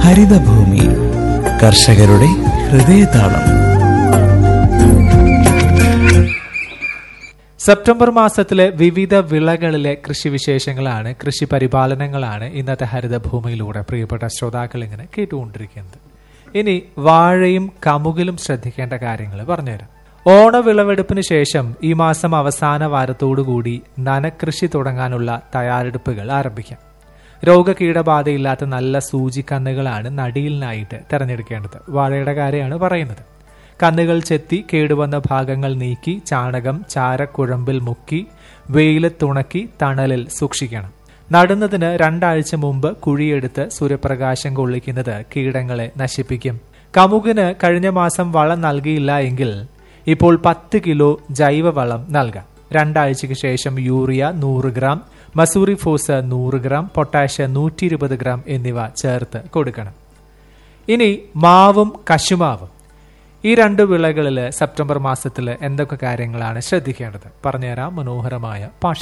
ഹരിതഭൂമി കർഷകരുടെ ഹൃദയതാളം സെപ്റ്റംബർ മാസത്തിലെ വിവിധ വിളകളിലെ കൃഷിവിശേഷങ്ങളാണ് കൃഷി പരിപാലനങ്ങളാണ് ഇന്നത്തെ ഹരിതഭൂമിയിലൂടെ പ്രിയപ്പെട്ട ശ്രോതാക്കൾ ഇങ്ങനെ കേട്ടുകൊണ്ടിരിക്കുന്നത് ഇനി വാഴയും കമുകിലും ശ്രദ്ധിക്കേണ്ട കാര്യങ്ങൾ പറഞ്ഞുതരാം ഓണവിളവെടുപ്പിന് ശേഷം ഈ മാസം അവസാന വാരത്തോടുകൂടി നനകൃഷി തുടങ്ങാനുള്ള തയ്യാറെടുപ്പുകൾ ആരംഭിക്കാം രോഗകീടബാധയില്ലാത്ത നല്ല സൂചിക്കന്നുകളാണ് നടിയിലിനായിട്ട് തിരഞ്ഞെടുക്കേണ്ടത് വാഴയുടെ കാര്യമാണ് പറയുന്നത് കന്നുകൾ ചെത്തി കേടുവന്ന ഭാഗങ്ങൾ നീക്കി ചാണകം ചാരക്കുഴമ്പിൽ മുക്കി വെയിലത്തുണക്കി തണലിൽ സൂക്ഷിക്കണം നടുന്നതിന് രണ്ടാഴ്ച മുമ്പ് കുഴിയെടുത്ത് സൂര്യപ്രകാശം കൊള്ളിക്കുന്നത് കീടങ്ങളെ നശിപ്പിക്കും കമുകിന് കഴിഞ്ഞ മാസം വളം നൽകിയില്ല എങ്കിൽ ഇപ്പോൾ പത്ത് കിലോ ജൈവവളം നൽകാം രണ്ടാഴ്ചയ്ക്ക് ശേഷം യൂറിയ നൂറ് ഗ്രാം മസൂറി ഫോസ് നൂറ് ഗ്രാം പൊട്ടാഷ് നൂറ്റി ഇരുപത് ഗ്രാം എന്നിവ ചേർത്ത് കൊടുക്കണം ഇനി മാവും കശുമാവും ഈ രണ്ട് വിളകളിൽ സെപ്റ്റംബർ മാസത്തിൽ എന്തൊക്കെ കാര്യങ്ങളാണ് ശ്രദ്ധിക്കേണ്ടത് പറഞ്ഞുതരാം മനോഹരമായ പാട്ട്